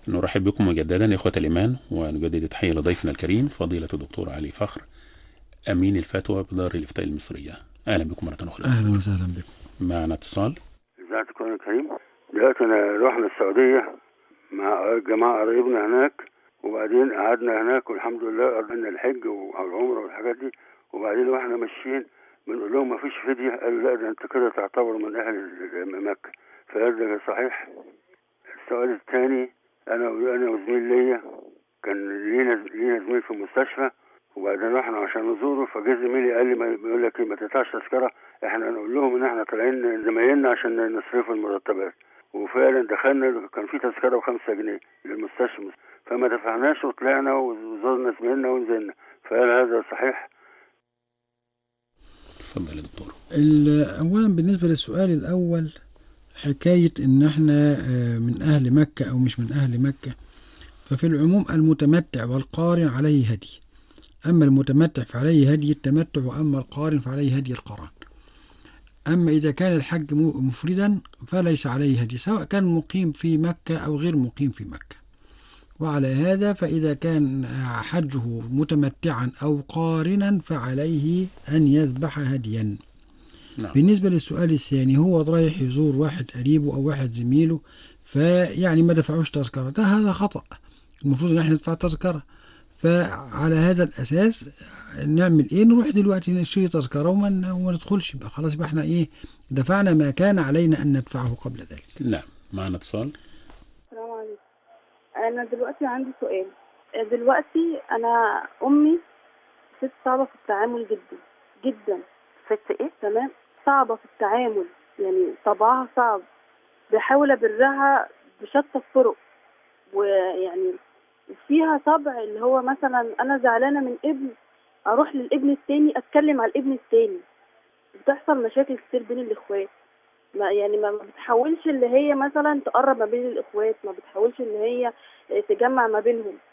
نرحب بكم مجددا إخوة الإيمان ونجدد التحية لضيفنا الكريم فضيلة الدكتور علي فخر أمين الفتوى بدار الإفتاء المصرية أهلا بكم مرة أخرى اهلا وسهلا بكم معنا اتصال ازيك يا كريم دلوقتي انا رحنا السعوديه مع جماعه قرايبنا هناك وبعدين قعدنا هناك والحمد لله قضينا الحج والعمره والحاجات دي وبعدين واحنا ماشيين بنقول لهم ما فيش فديه قالوا لا ده انت كده تعتبر من اهل مكه فقال ده صحيح السؤال الثاني انا انا وزميل ليا كان لينا لينا زميل في المستشفى وبعدين رحنا عشان نزوره فجه زميلي قال لي ما بيقول لك ايه ما تدفعش تذكره احنا نقول لهم ان احنا طالعين زمايلنا عشان نصرفوا المرتبات وفعلا دخلنا كان في تذكره بخمسة جنيه للمستشفى فما دفعناش وطلعنا وزرنا زميلنا ونزلنا فهل هذا صحيح؟ اتفضل يا دكتور ال- اولا بالنسبه للسؤال الاول حكايه ان احنا آه، من اهل مكه او مش من اهل مكه ففي العموم المتمتع والقارن عليه هدي اما المتمتع فعليه هدي التمتع واما القارن فعليه هدي القران اما اذا كان الحج م- مفردا فليس عليه هدي سواء كان مقيم في مكه او غير مقيم في مكه وعلى هذا فإذا كان حجه متمتعا أو قارنا فعليه أن يذبح هديا نعم بالنسبة للسؤال الثاني هو رايح يزور واحد قريبه أو واحد زميله فيعني ما دفعوش تذكرة ده هذا خطأ المفروض ان احنا ندفع تذكرة فعلى هذا الأساس نعمل ايه نروح دلوقتي نشتري تذكرة وما ن- وما ندخلش يبقى خلاص يبقى احنا ايه دفعنا ما كان علينا أن ندفعه قبل ذلك نعم معنا اتصال السلام عليكم انا دلوقتي عندي سؤال دلوقتي انا امي ست صعبه في التعامل جدا جدا ست ايه؟ تمام صعبه في التعامل يعني طبعها صعب بحاول ابرها بشتى الطرق ويعني فيها طبع اللي هو مثلا انا زعلانه من ابن اروح للابن التاني اتكلم على الابن التاني بتحصل مشاكل كتير بين الاخوات ما يعني ما ما بتحاولش اللي هي مثلا تقرب ما بين الاخوات ما بتحاولش ان هي تجمع ما بينهم